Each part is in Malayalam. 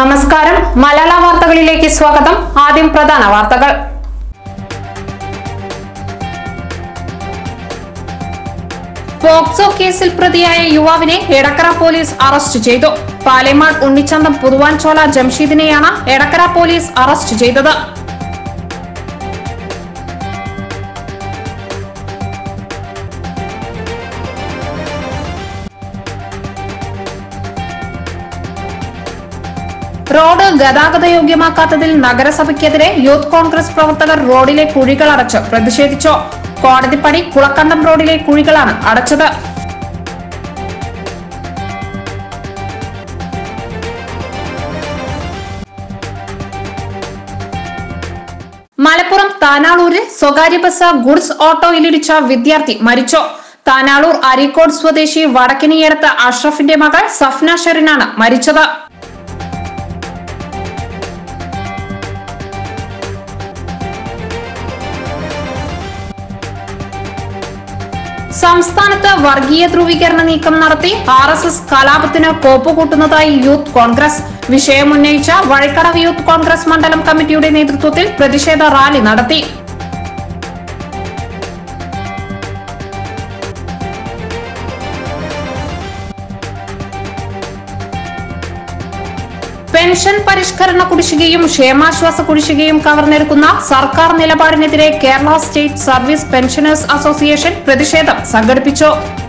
നമസ്കാരം മലയാള വാർത്തകളിലേക്ക് സ്വാഗതം ആദ്യം പ്രധാന വാർത്തകൾ പോക്സോ കേസിൽ പ്രതിയായ യുവാവിനെ എടക്കര പോലീസ് അറസ്റ്റ് ചെയ്തു പാലേമാട് ഉണ്ണിച്ചന്തം പുതുവാൻചോല ജംഷീദിനെയാണ് എടക്കര പോലീസ് അറസ്റ്റ് ചെയ്തത് റോഡ് ഗതാഗത യോഗ്യമാക്കാത്തതിൽ നഗരസഭയ്ക്കെതിരെ യൂത്ത് കോൺഗ്രസ് പ്രവർത്തകർ റോഡിലെ കുഴികൾ അടച്ച് പ്രതിഷേധിച്ചു കോടതിപ്പടി കുളക്കണ്ടം റോഡിലെ കുഴികളാണ് അടച്ചത് മലപ്പുറം താനാളൂരിൽ സ്വകാര്യ ബസ് ഗുഡ്സ് ഓട്ടോയിലിടിച്ച വിദ്യാർത്ഥി മരിച്ചു താനാളൂർ അരീക്കോട് സ്വദേശി വടക്കിനിയടത്ത് അഷ്റഫിന്റെ മകൾ സഫ്ന ഷെറിനാണ് മരിച്ചത് സംസ്ഥാനത്ത് വർഗീയ ധ്രുവീകരണ നീക്കം നടത്തി ആർ എസ് എസ് കലാപത്തിന് കോപ്പുകൂട്ടുന്നതായി യൂത്ത് കോൺഗ്രസ് വിഷയമുന്നയിച്ച വഴിക്കടവ് യൂത്ത് കോൺഗ്രസ് മണ്ഡലം കമ്മിറ്റിയുടെ നേതൃത്വത്തിൽ പ്രതിഷേധ റാലി നടത്തി പെൻഷൻ പരിഷ്കരണ കുടിശ്ശികയും ക്ഷേമാശ്വാസ കുടിശ്ശികയും കവർന്നെടുക്കുന്ന സർക്കാർ നിലപാടിനെതിരെ Kerala state service pensioners association പ്രതിഷേധം സംഘടിപ്പിച്ചു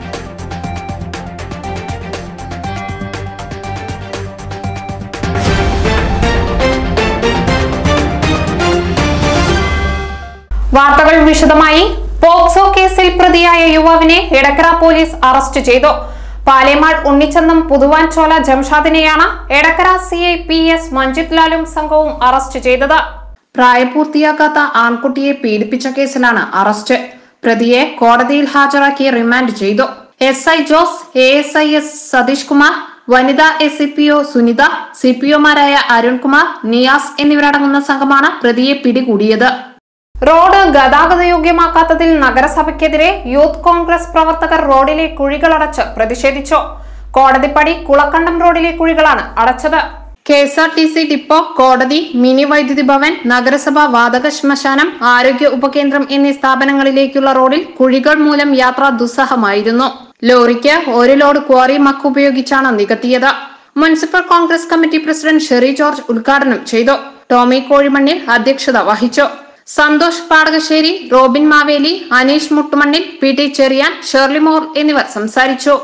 വാർത്തകൾ വിശദമായി പോക്സോ കേസിൽ പ്രതിയായ യുവാവിനെ എടക്കര പോലീസ് അറസ്റ്റ് ചെയ്തു പാലേമാട് ഉണ്ണിച്ചന്തം പുതുവാൻചോല ജംഷാദിനെയാണ് Edakkara C I P S Manjith ലാലും സംഘവും അറസ്റ്റ് ചെയ്തത് പ്രായപൂർത്തിയാക്കാത്ത ആൺകുട്ടിയെ പീഡിപ്പിച്ച കേസിലാണ് അറസ്റ്റ് പ്രതിയെ കോടതിയിൽ ഹാജരാക്കി റിമാൻഡ് ചെയ്തു S I Jose A S I S Sathish Kumar വനിതാ S C P O Sunitha C P ഒമാരായ അരുൺകുമാർ നിയാസ് എന്നിവരടങ്ങുന്ന സംഘമാണ് പ്രതിയെ പിടികൂടിയത് റോഡ് ഗതാഗത യോഗ്യമാക്കാത്തതിൽ നഗരസഭയ്ക്കെതിരെ യൂത്ത് കോൺഗ്രസ് പ്രവർത്തകർ റോഡിലെ കുഴികളടച്ച് പ്രതിഷേധിച്ചു കോടതിപ്പടി കുളക്കണ്ടം റോഡിലെ കുഴികളാണ് അടച്ചത് K S R T C depot കോടതി മിനി വൈദ്യുതി ഭവൻ നഗരസഭ വാതക ശ്മശാനം ആരോഗ്യ ഉപകേന്ദ്രം എന്നീ സ്ഥാപനങ്ങളിലേക്കുള്ള റോഡിൽ കുഴികൾ മൂലം യാത്ര ദുസ്സഹമായിരുന്നു ലോറിക്ക് ഒരു ലോഡ് ക്വാറി മക്ക് ഉപയോഗിച്ചാണ് നികത്തിയത് municipal Congress committee president Sherry George ഉദ്ഘാടനം ചെയ്തു ടോമി കോഴിമണ്ണിൽ അധ്യക്ഷത വഹിച്ചു Santhosh Padakassery Robin Maveli Aneesh Muttumannil P T Cherian Shirley Mor എന്നിവർ സംസാരിച്ചു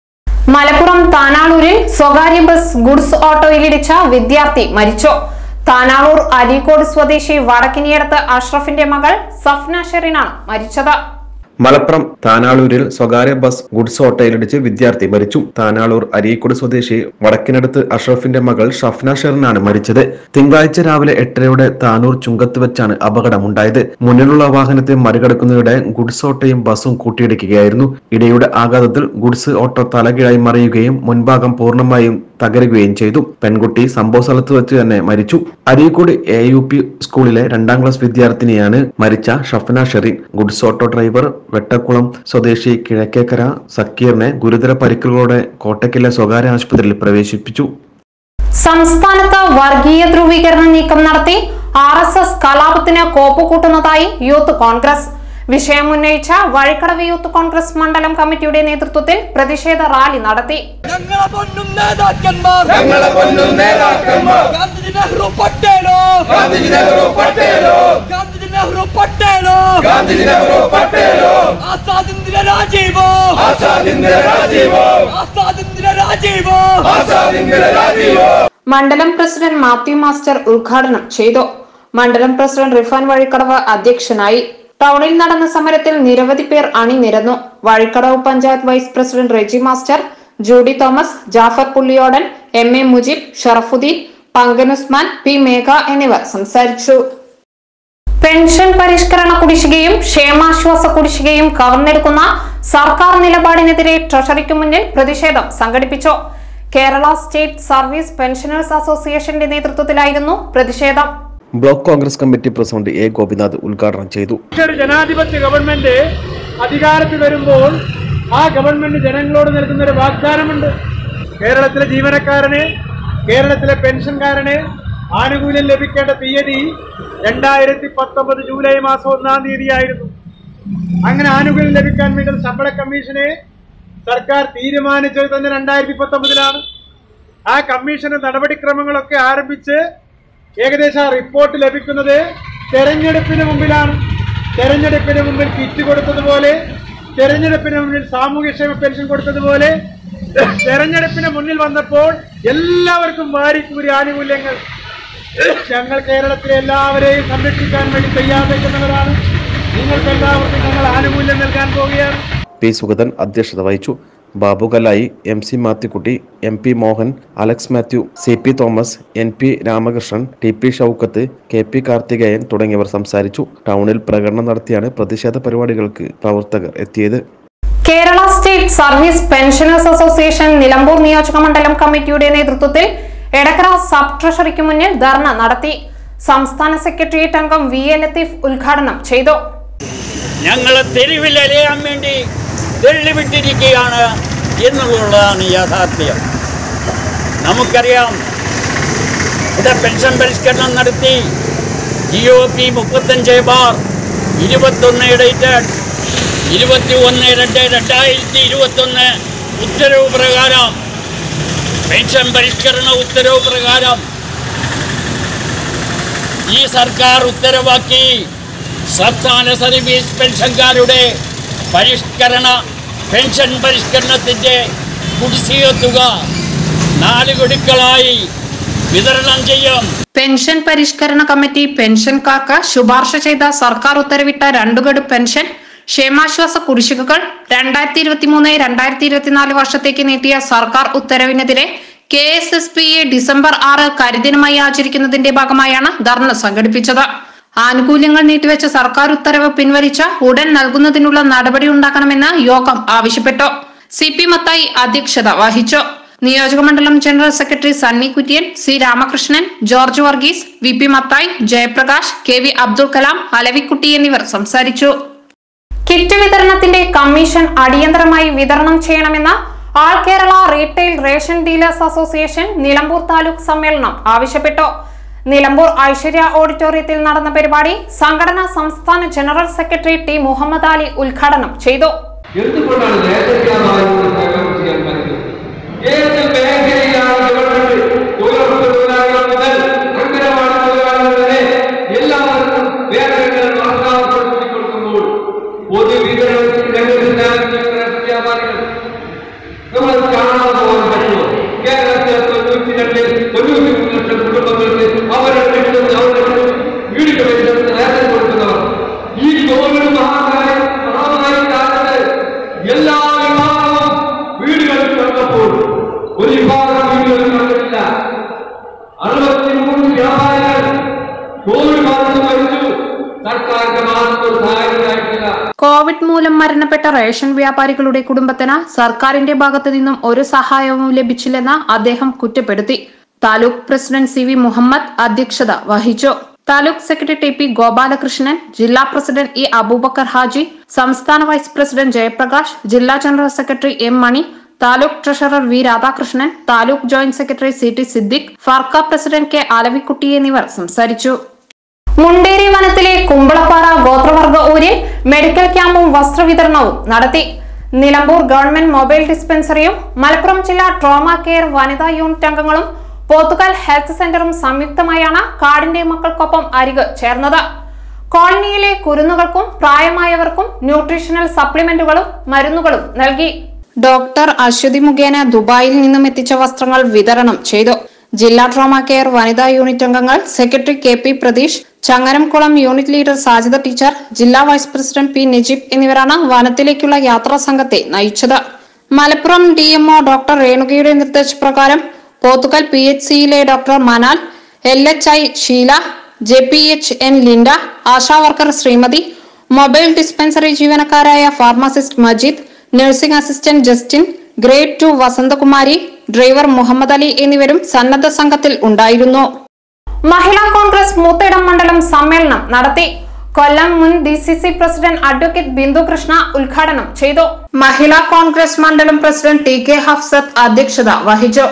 മലപ്പുറം താനാളൂരിൽ സ്വകാര്യ ബസ് ഗുഡ്സ് ഓട്ടോയിലിടിച്ച വിദ്യാർത്ഥി മരിച്ചു താനാളൂർ അരീക്കോട് സ്വദേശി വടക്കിനിയടത്ത് അഷ്റഫിന്റെ മകൾ സഫ്ന ഷെറിനാണ് മരിച്ചത് മലപ്പുറം താനാളൂരിൽ സ്വകാര്യ ബസ് ഗുഡ്സ് ഓട്ടോയിലിടിച്ച് വിദ്യാർത്ഥി മരിച്ചു താനാളൂർ അരീക്കോട് സ്വദേശി വടക്കിനടുത്ത് അഷ്റഫിന്റെ മകൾ ഷഫ്ന ഷെറിനാണ് മരിച്ചത് തിങ്കളാഴ്ച രാവിലെ എട്ടരയോടെ താനൂർ ചുങ്കത്ത് വെച്ചാണ് അപകടമുണ്ടായത് മുന്നിലുള്ള വാഹനത്തെ മറികടക്കുന്നതിടെ ഗുഡ്സ് ഓട്ടോയും ബസും കൂട്ടിയിടിക്കുകയായിരുന്നു ഇടയുടെ ആഘാതത്തിൽ ഗുഡ്സ് ഓട്ടോ തലകീഴായി മറിയുകയും മുൻഭാഗം പൂർണ്ണമായും തകരുകയും ചെയ്തു പെൺകുട്ടി സംഭവ സ്ഥലത്ത് വെച്ച് തന്നെ മരിച്ചു അരീക്കോട് എ യു പി സ്കൂളിലെ രണ്ടാം ക്ലാസ് വിദ്യാർത്ഥിനിയാണ് മരിച്ച Shafna Sherin goods auto driver Vettakkulam സ്വദേശി കിഴക്കേക്കര സക്കീറിനെ ഗുരുതര പരിക്കുകളോടെ കോട്ടയ്ക്കലെ സ്വകാര്യ ആശുപത്രിയിൽ പ്രവേശിപ്പിച്ചു സംസ്ഥാനത്ത് വർഗീയ ധ്രുവീകരണ നീക്കം നടത്തി ആർ എസ് എസ് കലാപത്തിന് കോപ്പുകൂട്ടുന്നതായി യൂത്ത് കോൺഗ്രസ് വിഷയമുന്നയിച്ച വഴിക്കടവ് യൂത്ത് കോൺഗ്രസ് മണ്ഡലം കമ്മിറ്റിയുടെ നേതൃത്വത്തിൽ പ്രതിഷേധ റാലി നടത്തി ഞങ്ങളെ പൊന്നും നേതാക്കന്മാർ ഞങ്ങളെ പൊന്നും നേതാക്കന്മാർ ഗാന്ധിജി നെഹ്റു പട്ടേലോ ഗാന്ധിജി നെഹ്റു പട്ടേലോ ഗാന്ധിജി നെഹ്റു പട്ടേലോ ഗാന്ധിജി നെഹ്റു പട്ടേലോ ആസാദിന്ദിര രാജീവോ ആസാദിന്ദിര രാജീവോ ആസാദിന്ദിര രാജീവോ ആസാദിന്ദിര രാജീവോ മണ്ഡലം പ്രസിഡന്റ് മാത്യു മാസ്റ്റർ ഉദ്ഘാടനം ചെയ്തു മണ്ഡലം പ്രസിഡന്റ് റിഫാൻ വഴിക്കടവ് അധ്യക്ഷനായി ടൗണിൽ നടന്ന സമരത്തിൽ നിരവധി പേർ അണിനിരന്നു Vazhikkadavu panchayat vice president Reji master Judy Thomas Jafar Pulliyodan M A Mujeeb Sharafudheen പങ്കനുസ്മാൻ പി മേഘ എന്നിവർ സംസാരിച്ചു പെൻഷൻ പരിഷ്കരണ കുടിശ്ശികയും ക്ഷേമാശ്വാസ കുടിശ്ശികയും കവർന്നെടുക്കുന്ന സർക്കാർ നിലപാടിനെതിരെ ട്രഷറിക്ക് മുന്നിൽ പ്രതിഷേധം സംഘടിപ്പിച്ചു കേരള സ്റ്റേറ്റ് സർവീസ് പെൻഷനേഴ്സ് അസോസിയേഷന്റെ നേതൃത്വത്തിലായിരുന്നു പ്രതിഷേധം block Congress committee president A Gopinath ഉദ്ഘാടനം ചെയ്തു ഒരു ജനാധിപത്യ ഗവൺമെന്റ് അധികാരത്തിൽ വരുമ്പോൾ ആ ഗവൺമെന്റ് ജനങ്ങളോട് നൽകുന്ന ഒരു വാഗ്ദാനമുണ്ട് കേരളത്തിലെ ജീവനക്കാരന് കേരളത്തിലെ പെൻഷൻകാരന് ആനുകൂല്യം ലഭിക്കേണ്ട തീയതി രണ്ടായിരത്തി പത്തൊമ്പത് ജൂലൈ മാസം ഒന്നാം തീയതിയായിരുന്നു അങ്ങനെ ആനുകൂല്യം ലഭിക്കാൻ വേണ്ടി ശമ്പള കമ്മീഷനെ സർക്കാർ തീരുമാനിച്ചത് തന്നെ രണ്ടായിരത്തി പത്തൊമ്പതിലാണ് ആ കമ്മീഷന്റെ നടപടിക്രമങ്ങളൊക്കെ ആരംഭിച്ച് ഏകദേശം ആ റിപ്പോർട്ട് ലഭിക്കുന്നത് തെരഞ്ഞെടുപ്പിന് മുമ്പിലാണ് തെരഞ്ഞെടുപ്പിന് മുമ്പിൽ കിറ്റ് കൊടുത്തതുപോലെ തെരഞ്ഞെടുപ്പിന് മുന്നിൽ സാമൂഹ്യക്ഷേമ പെൻഷൻ കൊടുത്തതുപോലെ തെരഞ്ഞെടുപ്പിന് മുന്നിൽ വന്നപ്പോൾ എല്ലാവർക്കും വാരിക്കൂരി ആനുകൂല്യങ്ങൾ ഞങ്ങൾ കേരളത്തിലെ എല്ലാവരെയും സംരക്ഷിക്കാൻ വേണ്ടി തയ്യാറെടുക്കുന്നവരാണ് നിങ്ങൾക്ക് എല്ലാവർക്കും ഞങ്ങൾ ആനുകൂല്യം നൽകാൻ പോവുകയാണ് പി സുഗതൻ അധ്യക്ഷത വഹിച്ചു Babu Kalayi M C Mathukutty M P Mohan Alex Mathew C P Thomas N P Ramakrishnan T P Shoukath K P Karthikeyan തുടങ്ങിയവർ സംസാരിച്ചു ടൗണിൽ പ്രകടനം നടത്തിയാണ് പ്രതിഷേധ പരിപാടികൾക്ക് പ്രവർത്തകർ എത്തിയത് Kerala state service pensioners association Nilambur നിയോജക മണ്ഡലം കമ്മിറ്റിയുടെ നേതൃത്വത്തിൽ എടക്കര സബ് ട്രഷറിക്ക് മുന്നിൽ ധർണ നടത്തി സംസ്ഥാന സെക്രട്ടേറിയറ്റ് അംഗം വി എ ലത്തീഫ് ഉദ്ഘാടനം ചെയ്തു ഞങ്ങളെ തെരുവിലറിയാൻ വേണ്ടി തെള്ളിവിട്ടിരിക്കുകയാണ് എന്നുള്ളതാണ് യാഥാർത്ഥ്യം നമുക്കറിയാം ഇവിടെ പെൻഷൻ പരിഷ്കരണം നടത്തി ജി ഒ പി മുപ്പത്തഞ്ച് ബാർ ഇരുപത്തൊന്ന് ഡേറ്റഡ് ഇരുപത്തി ഒന്ന് രണ്ട് രണ്ടായിരത്തി ഇരുപത്തൊന്ന് ഉത്തരവ് പ്രകാരം പെൻഷൻ പരിഷ്കരണ ഉത്തരവ് പ്രകാരം ഈ സർക്കാർ ഉത്തരവാക്കി സംസ്ഥാന സർവീസ് പെൻഷൻകാരുടെ പരിഷ്കരണ പെൻഷൻ പരിഷ്കരണത്തിൻ്റെ കുടിശ്ശിക തുക നാല് ഗഡുക്കളായി വിതരണം ചെയ്യും പെൻഷൻ പരിഷ്കരണ കമ്മിറ്റി പെൻഷൻകാർക്ക് ശുപാർശ ചെയ്ത സർക്കാർ ഉത്തരവിട്ട രണ്ടു ഗഡു പെൻഷൻ ക്ഷേമാശ്വാസ കുടിശ്ശികകൾ രണ്ടായിരത്തി ഇരുപത്തി മൂന്ന് രണ്ടായിരത്തി ഇരുപത്തിനാല് വർഷത്തേക്ക് നീട്ടിയ സർക്കാർ ഉത്തരവിനെതിരെ K S S P A December ആറ് കരിദിനമായി ആചരിക്കുന്നതിന്റെ ഭാഗമായാണ് ധർണ സംഘടിപ്പിച്ചത് ആനുകൂല്യങ്ങൾ നീട്ടിവെച്ച സർക്കാർ ഉത്തരവ് പിൻവലിച്ച ഉടൻ നൽകുന്നതിനുള്ള നടപടി ഉണ്ടാക്കണമെന്ന് യോഗം ആവശ്യപ്പെട്ടു സി പി മത്തായി അധ്യക്ഷത വഹിച്ചു നിയോജകമണ്ഡലം general secretary Sunny Kurian C Ramakrishnan George Varghese V P Mathai Jayaprakash K V Abdul Kalam Alavikutty എന്നിവർ സംസാരിച്ചു കിറ്റ് വിതരണത്തിന്റെ കമ്മീഷൻ അടിയന്തരമായി വിതരണം ചെയ്യണമെന്ന് all Kerala retail ration dealers association Nilambur taluk സമ്മേളനം ആവശ്യപ്പെട്ടു നിലമ്പൂർ ഐശ്വര്യ ഓഡിറ്റോറിയത്തിൽ നടന്ന പരിപാടി സംഘടനാ സംസ്ഥാന general secretary T Muhammad Ali ഉദ്ഘാടനം ചെയ്തു എന്തുകൊണ്ടാണ് നേതൃത്വമായി സേവനം ചെയ്യാൻ പറ്റുന്നത് ഏത് മേഖലയിലാണ് ഗവൺമെന്റ് തൊഴിലുറപ്പ് തൊഴിലാളികൾ മുതൽ അംഗനവാടി തൊഴിലാളികൾ വരെ എല്ലാവർക്കും വേതനങ്ങൾ വാർത്താപ്പെടുത്തി കൊടുക്കുമ്പോൾ പൊതുവിതരണത്തിൽ രംഗത്ത് വ്യാപാരികൾ നമ്മൾ കാണാതെ പോകാൻ പറ്റുമോ കേരളത്തിലെ തൊണ്ണൂറ്റി രണ്ട് തൊണ്ണൂറ്റി മൂന്ന് ലക്ഷം കുടുംബങ്ങൾക്ക് അവരുടെ വീടുകളിൽ അവരുടെ വീടുകളിൽ വേതനം കൊടുക്കുന്നവർ ഈ കോവിഡ് മഹാമാരി മഹാമാരി കാലത്ത് എല്ലാ വിഭാഗവും വീടുകളിൽ കണ്ടപ്പോൾ ഒരു വിഭാഗം വീടുകളിൽ കണ്ടിട്ടില്ല അറുപത്തിമൂന്ന് വ്യാപാരികൾ കോവിഡ് ബാധിച്ച് മരിച്ചു സർക്കാരിന്റെ മാത്രം ഒരു സഹായത്തിനായിട്ടില്ല കോവിഡ് മൂലം മരണപ്പെട്ട റേഷൻ വ്യാപാരികളുടെ കുടുംബത്തിന് സർക്കാരിന്റെ ഭാഗത്തു നിന്നും ഒരു സഹായവും ലഭിച്ചില്ലെന്ന് അദ്ദേഹം കുറ്റപ്പെടുത്തി taluk president C V Muhammad അധ്യക്ഷത വഹിച്ചു taluk secretary T P Gopalakrishnan ജില്ലാ പ്രസിഡന്റ് ഇ അബൂബക്കർ ഹാജി സംസ്ഥാന വൈസ് പ്രസിഡന്റ് ജയപ്രകാശ് ജില്ലാ general secretary M Mani taluk treasurer V Radhakrishnan taluk joint secretary C T Siddique ഫാർക്ക പ്രസിഡന്റ് കെ ആലവിക്കുട്ടി എന്നിവർ സംസാരിച്ചു മുണ്ടേരി വനത്തിലെ കുമ്പളപ്പാറ ഗോത്രവർഗ ഊരിൽ മെഡിക്കൽ ക്യാമ്പും വസ്ത്രവിതരണവും നടത്തി നിലമ്പൂർ ഗവൺമെന്റ് മൊബൈൽ ഡിസ്പെൻസറിയും മലപ്പുറം ജില്ലാ ട്രോമ കെയർ വനിതാ യൂണിറ്റ് അംഗങ്ങളും പോത്തുകാൽ ഹെൽത്ത് സെന്ററും സംയുക്തമായാണ് കാടിന്റെ മക്കൾക്കൊപ്പം അരിക് ചേർന്നത് കോളനിയിലെ കുരുന്നുകൾക്കും പ്രായമായവർക്കും ന്യൂട്രീഷണൽ സപ്ലിമെന്റുകളും മരുന്നുകളും നൽകി ഡോക്ടർ അശ്വതി മുഖേന ദുബായിൽ നിന്നും എത്തിച്ച വസ്ത്രങ്ങൾ വിതരണം ചെയ്തു ജില്ലാ ട്രോമ കെയർ വനിതാ യൂണിറ്റ് അംഗങ്ങൾ secretary K P Pratheesh Changaramkulam unit leader Sajida teacher ജില്ലാ വൈസ് പ്രസിഡന്റ് പി നജീബ് എന്നിവരാണ് വനത്തിലേക്കുള്ള യാത്രാ സംഘത്തെ നയിച്ചത് മലപ്പുറം ഡി എംഒ ഡോക്ടർ രേണുകയുടെ നിർദ്ദേശപ്രകാരം പോത്തുകൽ പി എച്ച് സിയിലെ doctor Manal L H I Sheela J P H N Linda ASHA worker Shrimati mobile dispensary ജീവനക്കാരായ pharmacist Majeed nursing assistant Justin grade two Vasanthakumari driver Muhammad Ali എന്നിവരും സന്നദ്ധ സംഘത്തിൽ ഉണ്ടായിരുന്നു മഹിളാ കോൺഗ്രസ് മൂത്തേടം മണ്ഡലം സമ്മേളനം നടത്തി കൊല്ലം മുൻ D C C president advocate Bindu Krishna ഉദ്ഘാടനം ചെയ്തു മഹിളാ കോൺഗ്രസ് മണ്ഡലം പ്രസിഡന്റ് ടി കെ ഹഫ്സത്ത് അധ്യക്ഷത വഹിച്ചു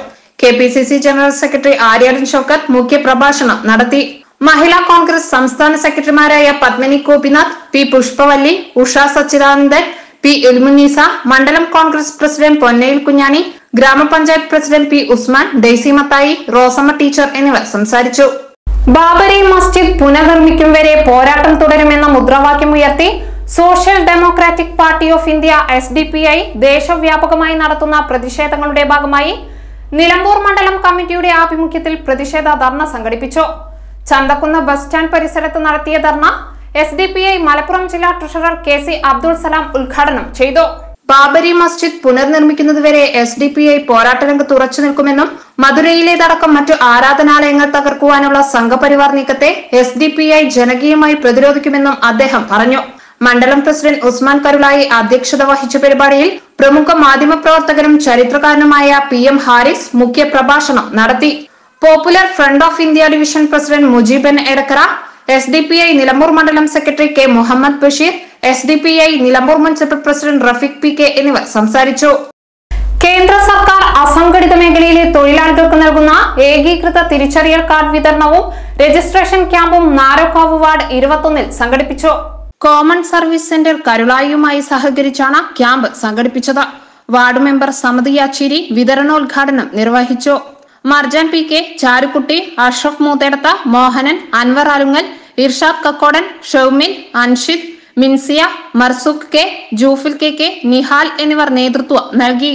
K P C C general secretary Aryadan Shoukath മുഖ്യപ്രഭാഷണം നടത്തി മഹിളാ കോൺഗ്രസ് സംസ്ഥാന സെക്രട്ടറിമാരായ പത്മിനി ഗോപിനാഥ് പി പുഷ്പവല്ലി ഉഷ സച്ചിദാനന്ദൻ പി ഇൽമുനീസ മണ്ഡലം കോൺഗ്രസ് പ്രസിഡന്റ് പൊന്നയിൽ കുഞ്ഞാണി ഗ്രാമപഞ്ചായത്ത് president P Usman Daisy Mathai Rosamma teacher എന്നിവർ സംസാരിച്ചു ബാബരി മസ്ജിദ് പുനർനിർമ്മിക്കും വരെ പോരാട്ടം തുടരുമെന്ന മുദ്രാവാക്യം ഉയർത്തി social democratic party of India S D P I ദേശവ്യാപകമായി നടത്തുന്ന പ്രതിഷേധങ്ങളുടെ ഭാഗമായി നിലമ്പൂർ മണ്ഡലം കമ്മിറ്റിയുടെ ആഭിമുഖ്യത്തിൽ പ്രതിഷേധ ധർണ സംഘടിപ്പിച്ചു ചന്തക്കുന്ന് ബസ് സ്റ്റാൻഡ് പരിസരത്ത് നടത്തിയ dharna S D P I Malappuram ജില്ലാ treasurer K C Abdul Salam ഉദ്ഘാടനം ചെയ്തു ബാബരി മസ്ജിദ് പുനർനിർമ്മിക്കുന്നതുവരെ എസ് ഡി പി ഐ പോരാട്ടരംഗത്ത് ഉറച്ചു നിൽക്കുമെന്നും മധുരയിലേതടക്കം മറ്റു ആരാധനാലയങ്ങൾ തകർക്കുവാനുള്ള സംഘപരിവാർ നീക്കത്തെ എസ് ഡി പി ഐ ജനകീയമായി പ്രതിരോധിക്കുമെന്നും അദ്ദേഹം പറഞ്ഞു മണ്ഡലം പ്രസിഡന്റ് ഉസ്മാൻ കരുളായി അധ്യക്ഷത വഹിച്ച പരിപാടിയിൽ പ്രമുഖ മാധ്യമപ്രവർത്തകനും ചരിത്രകാരനുമായ പി എം ഹാരിസ് മുഖ്യ പ്രഭാഷണം നടത്തി popular front of India division president Mujeeban Edakkara S D P I Nilambur മണ്ഡലം secretary K Muhammad Basheer S D P I Nilambur municipal president Rafeeq P K എന്നിവർ സംസാരിച്ചു കേന്ദ്ര സർക്കാർ അസംഘടിത മേഖലയിലെ തൊഴിലാളികൾക്ക് നൽകുന്ന ഏകീകൃത തിരിച്ചറിയൽ കാർഡ് വിതരണവും രജിസ്ട്രേഷൻ ക്യാമ്പും നാരോക്കാവ് വാർഡ് ഇരുപത്തൊന്നിൽ സംഘടിപ്പിച്ചു കോമൺ സർവീസ് സെന്റർ കരുളായിയുമായി സഹകരിച്ചാണ് ക്യാമ്പ് സംഘടിപ്പിച്ചത് വാർഡ് മെമ്പർ സമതി യാച്ചേരി വിതരണോദ്ഘാടനം നിർവഹിച്ചു Marjan P K Charukutty Ashraf Moothedath Mohanan Anwar Alungal Irshad Kakkodan Shoumin Anshid Minsiya Marzooq K Jufil K K Nihal എന്നിവർ നേതൃത്വം നൽകി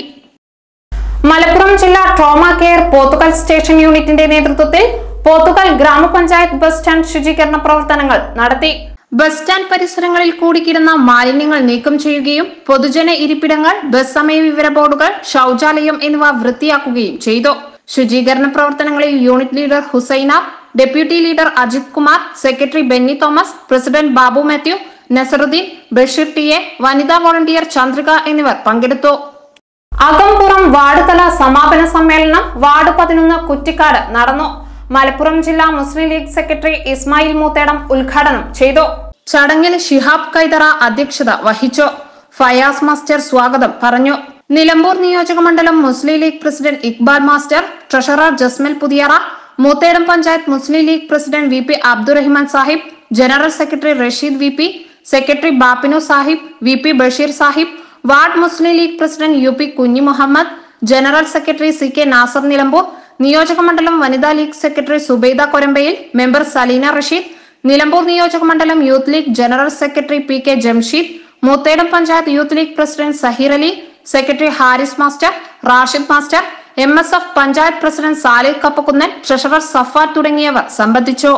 മലപ്പുറം ജില്ലാ ട്രോമ കെയർ പോത്തുകൽ സ്റ്റേഷൻ യൂണിറ്റിന്റെ നേതൃത്വത്തിൽ പോത്തുകൽ ഗ്രാമപഞ്ചായത്ത് ബസ് സ്റ്റാൻഡ് ശുചീകരണ പ്രവർത്തനങ്ങൾ നടത്തി ബസ് സ്റ്റാൻഡ് പരിസരങ്ങളിൽ കൂടിക്കിടുന്ന മാലിന്യങ്ങൾ നീക്കം ചെയ്യുകയും പൊതുജന ഇരിപ്പിടങ്ങൾ ബസ് സമയ വിവര ബോർഡുകൾ ശൌചാലയം എന്നിവ വൃത്തിയാക്കുകയും ചെയ്തു ശുചീകരണ പ്രവർത്തനങ്ങളിൽ unit leader Husaina deputy leader Ajith Kumar secretary Benny Thomas president Babu Mathew Nasaruddin Basheer T A വനിതാ വോളണ്ടിയർ ചന്ദ്രിക എന്നിവർ പങ്കെടുത്തു അകംപുറം വാർഡ് തല സമാപന സമ്മേളനം വാർഡ് പതിനൊന്ന് കുറ്റിക്കാട് നടന്നു മലപ്പുറം ജില്ലാ Muslim League secretary Ismail Moothedam ഉദ്ഘാടനം ചെയ്തു ചടങ്ങിൽ ഷിഹാബ് കൈതറ അധ്യക്ഷത വഹിച്ചു ഫയാസ് മാസ്റ്റർ സ്വാഗതം പറഞ്ഞു നിലമ്പൂർ നിയോജക മണ്ഡലം Muslim League president Iqbal master treasurer Jasmal Puthiyara Moothedam panchayat Muslim League president V P Abdurahiman Sahib general secretary Rasheed V P secretary Bappinu Sahib V P Basheer Sahib ward Muslim League president U P Kunji Muhammad general secretary C K Nasar Nilambur നിയോജക മണ്ഡലം വനിതാ League secretary Subaida Korambayil member Saleena Rasheed Nilambur നിയോജക മണ്ഡലം youth League general secretary P K Jamsheed Moothedam panchayat youth league president Zaheer Ali secretary Haris master Rashid master M S F panchayat president Salih Kappakunnan treasurer Safar തുടങ്ങിയവർ സംബന്ധിച്ചു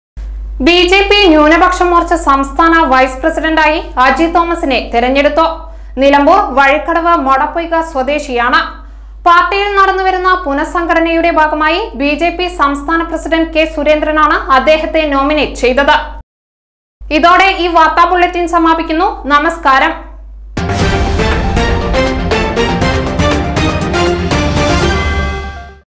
ബി ജെ പി ന്യൂനപക്ഷ മോർച്ച സംസ്ഥാന വൈസ് പ്രസിഡന്റായി അജി തോമസിനെ തെരഞ്ഞെടുത്തു നിലമ്പൂർ വഴിക്കടവ് മൊടപ്പൊയ്ക സ്വദേശിയാണ് പാർട്ടിയിൽ നടന്നുവരുന്ന പുനഃസംഘടനയുടെ ഭാഗമായി ബി ജെ പി സംസ്ഥാന പ്രസിഡന്റ് കെ സുരേന്ദ്രനാണ് അദ്ദേഹത്തെ നോമിനേറ്റ് ചെയ്തത് ഇതോടെ ഈ വാർത്താ ബുള്ളറ്റിൻ സമാപിക്കുന്നു നമസ്കാരം